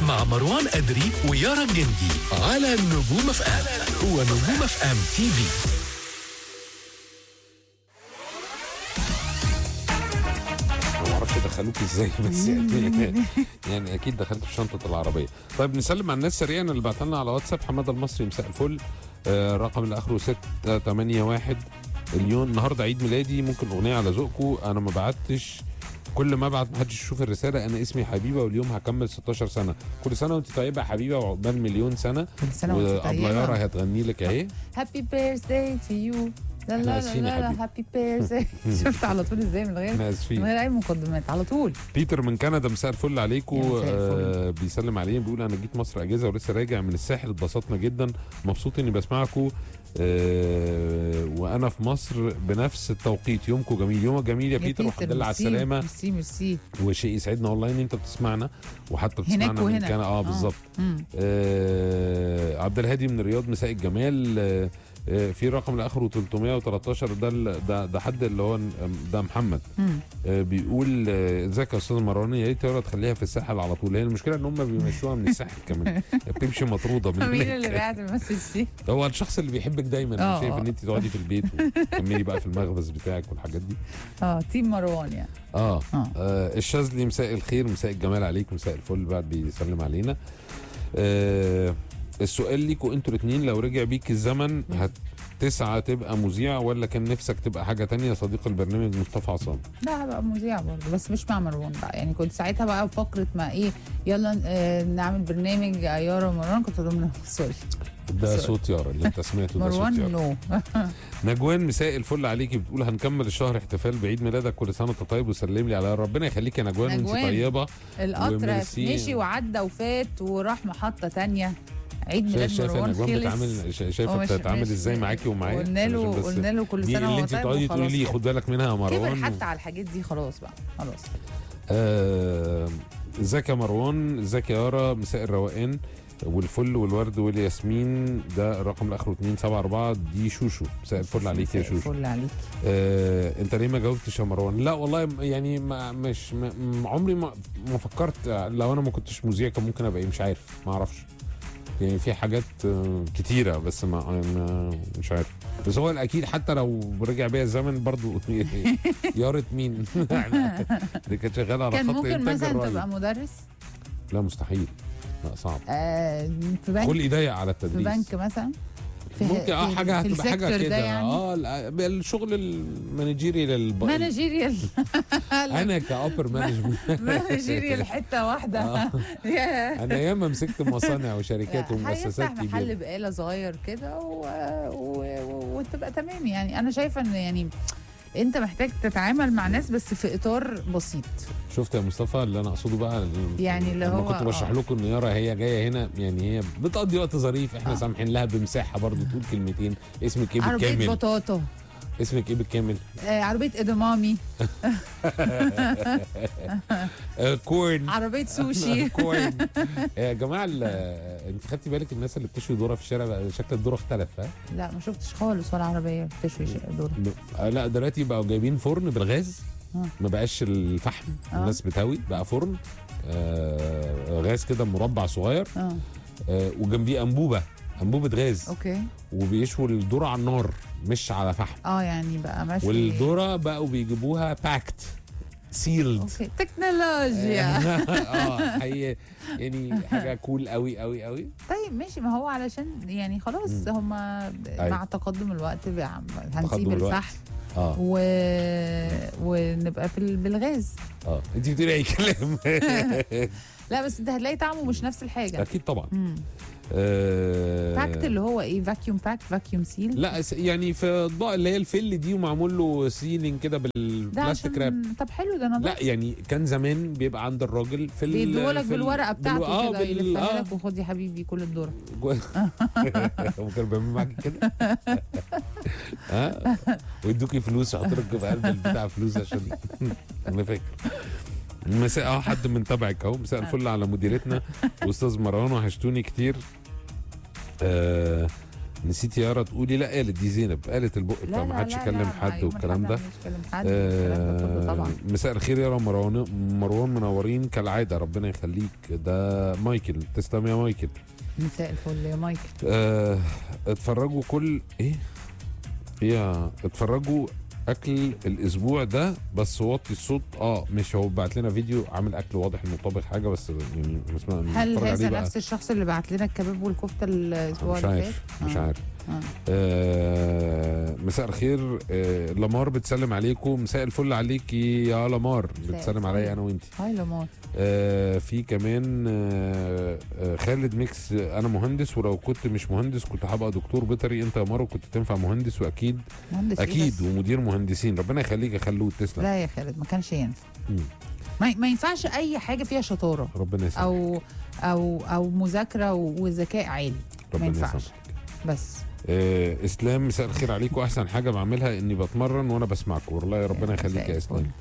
مع مروان أدري ويارا الجندي على نجوم اف ام هو نجوم اف ام تي في ما اعرفش دخلوك ازاي بس يعني يعني اكيد دخلت في شنطه العربيه طيب نسلم على الناس سريعا اللي بعت لنا على واتساب حماده المصري مساء الفل آه رقم اللي اخره 681 اليوم النهارده عيد ميلادي ممكن اغنيه على ذوقكم انا ما بعتش كل ما ابعت ما حدش يشوف الرساله انا اسمي حبيبه واليوم هكمل 16 سنه كل سنه وانت طيبه يا حبيبه وعقبال مليون سنه كل سنه وانت وابله يارا طيبه هتغني لك اهي هابي بيرثداي تو يو لا إحنا لا لا آسفين يا لا حبيبي. هابي بيرثداي شفت على طول ازاي من غير احنا من اسفين غير اي مقدمات على طول بيتر من كندا مساء الفل عليكم يا مساء الفل. آه بيسلم علينا بيقول انا جيت مصر اجازه ولسه راجع من الساحل اتبسطنا جدا مبسوط اني بسمعكم آه وانا في مصر بنفس التوقيت يومكم جميل يومك جميل يا, بيتر والحمد لله على ميرسي، السلامه ميرسي ميرسي وشيء يسعدنا والله ان انت بتسمعنا وحتى هناك بتسمعنا من وهنا. كندا اه آه. بالظبط مم. آه عبد الهادي من الرياض مساء الجمال آه آه، في رقم اللي اخره 313 ده ال- ده ده حد اللي هو ده محمد مم. آه، بيقول آه، ازيك يا استاذ مروان يا ريت يلا تخليها في الساحل على طول هي المشكله ان هم بيمشوها من الساحل كمان هي بتمشي مطروده من مين هناك. اللي قاعد يمثل فيه هو الشخص اللي بيحبك دايما آه، مش شايف آه. ان انت تقعدي في البيت وتكملي بقى في المخبز بتاعك والحاجات دي اه تيم مروان يعني اه, آه. آه الشاذلي مساء الخير مساء الجمال عليك مساء الفل بعد بيسلم علينا آه السؤال ليكوا انتوا الاثنين لو رجع بيك الزمن هتسعى تبقى مذيع ولا كان نفسك تبقى حاجه تانية صديق البرنامج مصطفى عصام لا هبقى مذيع برضه بس مش مع مروان بقى يعني كنت ساعتها بقى فقره ما ايه يلا آه نعمل برنامج يارا ومروان كنت اقول لهم سوري ده سوري. صوت يارا اللي انت سمعته ده صوت مروان يارا نو نجوان مساء الفل عليكي بتقول هنكمل الشهر احتفال بعيد ميلادك كل سنه وانت طيب وسلم لي على ربنا يخليك يا نجوان وانت نجوان. طيبه القطر وميرسي. مشي وعدى وفات وراح محطه تانية عيد ميلاد شايفه مروان نجوان خلص بتعامل شا- شايفه ومش- بتتعامل مش- ازاي معاكي ومعايا قلنا له عشان بس قلنا له كل دي سنه اللي وهو انت طيب تقعدي تقولي وخلاص لي كده. خد بالك منها يا مروان كبر حتى على الحاجات دي خلاص بقى خلاص آه، ازيك يا مروان ازيك يا يارا مساء الروقان والفل والورد والياسمين ده الرقم الاخر 274 دي شوشو مساء الفل عليك يا مساء شوشو الفل عليك آه، انت ليه ما جاوبتش يا مروان لا والله م- يعني ما مش ما م- عمري ما ما فكرت آه، لو انا ما كنتش مذيع كان ممكن ابقى ايه مش عارف ما اعرفش يعني في حاجات آه، كتيره بس ما ما- مش عارف بس هو الاكيد حتى لو رجع بيا الزمن برضو يارة مين دي كانت شغاله على كان خط ممكن إنتاج مثلا الرأي. تبقى مدرس لا مستحيل لا صعب آه في بنك خلقي ضيق على في التدريس بنك مثلا في ممكن اه في- حاجه في هتبقى حاجه السيكتور كده ده يعني اه لا، الشغل المانجيري للب... مانجيريال انا كابر مانجمنت مانجيريال حته واحده آه. ياه. انا ياما مسكت مصانع وشركات ومؤسسات هيفتح محل كبيره بقاله صغير كده و... و... و... وتبقى تمام يعني انا شايفه ان يعني انت محتاج تتعامل مع ناس بس في اطار بسيط شفت يا مصطفى اللي انا اقصده بقى يعني اللي لما هو كنت بشرح آه. لكم ان يارا هي جايه هنا يعني هي بتقضي وقت ظريف احنا آه. سامحين لها بمساحه برضو تقول كلمتين اسمك ايه عربيه بالكامل بطاطا اسمك ايه بالكامل آه عربيه ادمامي آه كورن عربيه سوشي كورن يا جماعه ال- انت خدتي بالك الناس اللي بتشوي ذره في الشارع بقى شكل الذره اختلف ها لا ما شفتش خالص ولا عربيه بتشوي شيء دول آه، لا دلوقتي بقوا جايبين فرن بالغاز آه. ما بقاش الفحم آه. الناس بتهوي بقى فرن آه غاز كده مربع صغير اه آه وجنبيه انبوبه انبوبه غاز اوكي وبيشووا الذره على النار مش على فحم اه يعني بقى ماشي والذره بقوا بيجيبوها باكت سيلد اوكي تكنولوجيا اه حقيقي يعني حاجه كول قوي قوي قوي طيب ماشي ما هو علشان يعني خلاص مم. هم أيوة. مع تقدم الوقت بقى هنسيب تقدم الوقت. الفحم اه و... ونبقى في ال- بالغاز اه انت بتقولي اي كلام لا بس انت هتلاقي طعمه مش نفس الحاجه اكيد طبعا امم آه باكت اللي هو ايه فاكيوم باك فاكيوم سيل لا س- يعني في اطباق اللي هي الفل دي ومعمول له سيلينج كده ده بالبلاستيك راب عشان طب حلو ده انا لا يعني كان زمان بيبقى عند الراجل في ال- بيديهولك في ال- بالورقه بتاعته بالو- آه كده بال- يلفها آه لك وخد يا حبيبي كل الدور جو- هم كانوا بيعملوا معاك كده ها ويدوكي فلوس يحطوا لك في قلب البتاع فلوس عشان انا فاكر مساء اه حد من تبعك اهو مساء الفل على مديرتنا واستاذ مروان وحشتوني كتير آه نسيت يارا تقولي لا قالت دي زينب قالت البق بتاع ما حدش يكلم حد والكلام ده مش كلم حد والكلام ده كله طبعا آه مساء الخير يا مروان مروان منورين كالعاده ربنا يخليك ده مايكل تسلم يا مايكل مساء الفل يا مايكل آه اتفرجوا كل ايه يا اتفرجوا اكل الاسبوع ده بس وطي الصوت اه مش هو بعت لنا فيديو عامل اكل واضح انه طابخ حاجه بس يعني اسمها هل نتفرج عليه هذا بقى. نفس الشخص اللي بعت لنا الكباب والكفته الاسبوع مش اللي عارف فات؟ مش آه. عارف آه. آه مساء الخير آه لمار بتسلم عليكم مساء الفل عليكي يا لمار بتسلم الفل. عليا انا وانتي هاي لمار آه في كمان آه آه خالد ميكس آه، انا مهندس ولو كنت مش مهندس كنت هبقى دكتور بيطري انت يا مارو كنت تنفع مهندس واكيد مهندس إيه اكيد بس؟ ومدير مهندسين ربنا يخليك يا خلود تسلم لا يا خالد ما كانش ينفع مم. ما, ما ينفعش اي حاجه فيها شطاره ربنا يسلمك او او او مذاكره وذكاء عالي ربنا ينفعش. يسلمك بس آه اسلام مساء الخير عليكم احسن حاجه بعملها اني بتمرن وانا بسمعكم والله يا ربنا يخليك مساء يا الفل. اسلام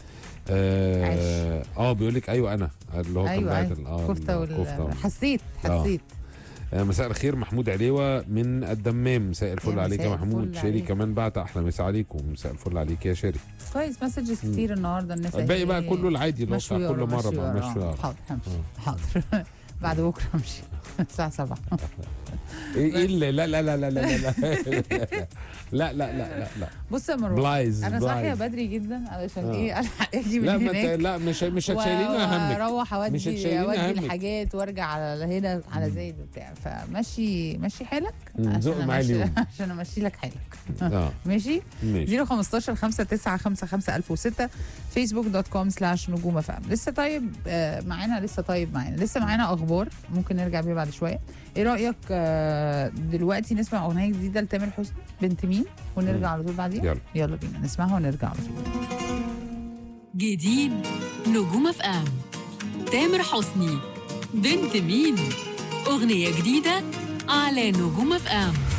اه, آه بيقول لك ايوه انا اللي هو كان ايوه باعت ايوه ال- آه، كفته الكفتة. وال... حسيت آه. حسيت آه مساء الخير محمود عليوه من الدمام مساء الفل يا عليك يا مساء محمود الفل شيري عليك. كمان بعت احلى مساء عليكم مساء الفل عليك يا شيري كويس مسجز كتير النهارده الناس الباقي بقى إيه، كله العادي اللي هو بتاع مشوي كل ورا مره مشوي بقى ورا. مشوي ورا. حاضر همشي حاضر بعد بكره امشي الساعه 7 ايه إيه اللي لا لا لا لا لا لا لا لا لا لا لا بص يا مروان بلايز انا صاحيه بلايز. بدري جدا علشان آه. ايه الحق اجي من لا ما انت هناك لا مش مش هتشيلينا همك واروح مش اودي هتشيلينا اودي همك. الحاجات وارجع على هنا على زايد وبتاع فمشي مشي حالك مم، زق عشان معايا أمشي- اليوم. عشان امشي لك حالك اه ماشي ماشي 015 5955 1006 فيسبوك دوت كوم سلاش نجوم اف ام لسه طيب آه، معانا لسه طيب معانا لسه معانا اخبار ممكن نرجع بيها بعد شويه ايه رايك آه، دلوقتي نسمع اغنيه جديده لتامر حسني بنت مين ونرجع مم. على طول بعديها يلا يلا بينا نسمعها ونرجع على طول جديد نجوم اف ام تامر حسني بنت مين اغنيه جديده على نجوم اف ام